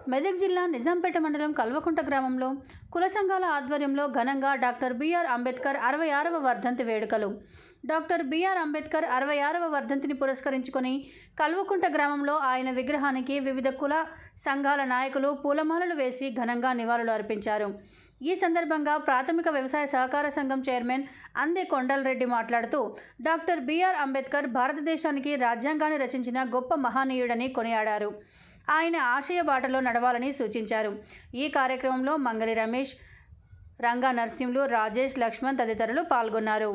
మెదక్ జిల్లా నిజాంపేట మండలం కల్వకుంట గ్రామంలో కుల సంఘాల ఆధ్వర్యంలో ఘనంగా డాక్టర్ బిఆర్ అంబేద్కర్ అరవై ఆరవ వర్ధంతి వేడుకలు డాక్టర్ బిఆర్ అంబేద్కర్ అరవై ఆరవ వర్ధంతిని పురస్కరించుకొని కల్వకుంట గ్రామంలో ఆయన విగ్రహానికి వివిధ కుల సంఘాల నాయకులు పూలమాలలు వేసి ఘనంగా నివాళులు అర్పించారు ఈ సందర్భంగా ప్రాథమిక వ్యవసాయ సహకార సంఘం చైర్మన్ అందే కొండలరెడ్డి మాట్లాడుతూ డాక్టర్ బిఆర్ అంబేద్కర్ భారతదేశానికి రాజ్యాంగాన్ని రచించిన గొప్ప మహనీయుడని కొనియాడారు ఆయన ఆశయ బాటలో నడవాలని సూచించారు ఈ కార్యక్రమంలో మంగళి రమేష్ రంగా నరసింహులు రాజేష్ లక్ష్మణ్ తదితరులు పాల్గొన్నారు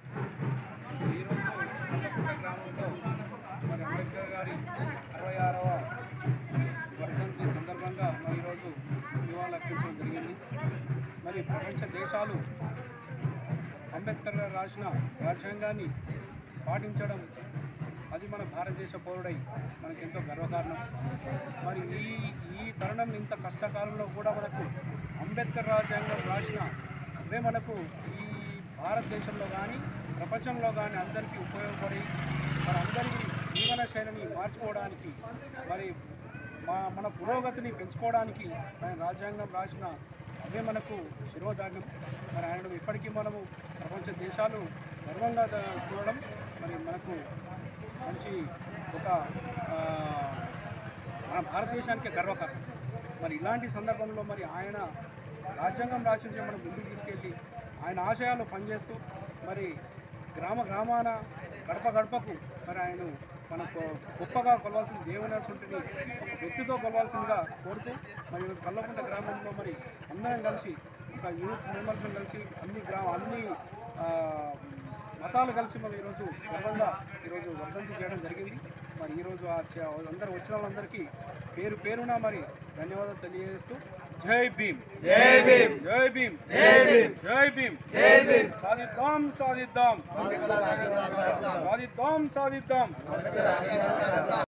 ఈరోజు కొత్తపేట గ్రామంలో మరి అంబేద్కర్ గారి అరవై ఆరవ వర్ధంతి సందర్భంగా మరి ఈరోజు నివాళులు అర్పించడం జరిగింది మరి ప్రపంచ దేశాలు అంబేద్కర్ గారు రాసిన రాజ్యాంగాన్ని పాటించడం అది మన భారతదేశ పౌరుడై మనకి ఎంతో గర్వకారణం మరి ఈ ఈ తరుణం ఇంత కష్టకాలంలో కూడా మనకు అంబేద్కర్ రాజ్యాంగం రాసిన అవే మనకు ఈ భారతదేశంలో కానీ ప్రపంచంలో కానీ అందరికీ ఉపయోగపడి మనందరి జీవన శైలిని మార్చుకోవడానికి మరి మా మన పురోగతిని పెంచుకోవడానికి ఆయన రాజ్యాంగం రాసిన అవే మనకు శిరోధాన్యం మరి ఆయన ఇప్పటికీ మనము ప్రపంచ దేశాలు గర్వంగా ద- చూడడం మరి మనకు మంచి ఒక ఆ, మన భారతదేశానికి గర్వకారణం మరి ఇలాంటి సందర్భంలో మరి ఆయన రాజ్యాంగం రాసించే మనం ముందుకు తీసుకెళ్ళి ఆయన ఆశయాలు పనిచేస్తూ మరి గ్రామ గ్రామాన గడప గడపకు మరి ఆయన మనకు గొప్పగా కొలవాల్సిన దేవునర్సుంటిని ఒక వ్యక్తితో కొలవాల్సిందిగా కోరుతూ మరి ఈరోజు కల్లకుంట గ్రామంలో మరి అందరం కలిసి ఒక యూత్ మెంబర్స్ కలిసి అన్ని గ్రామ అన్ని ఆ, మతాలు కలిసి మనం ఈరోజు గర్వంగా ఈరోజు వర్ధంతి చేయడం జరిగింది మరి ఈరోజు ఆ చ- అందరూ వచ్చిన వాళ్ళందరికీ పేరు పేరున మరి ధన్యవాదాలు తెలియజేస్తూ జై భీమ్ జై భీమ్ జై భీమ్ జై భీమ్ జై భీమ్ జై భీమ్ సాధిద్దాం సాధిద్దాం సాధిద్దాం సాధిద్దాం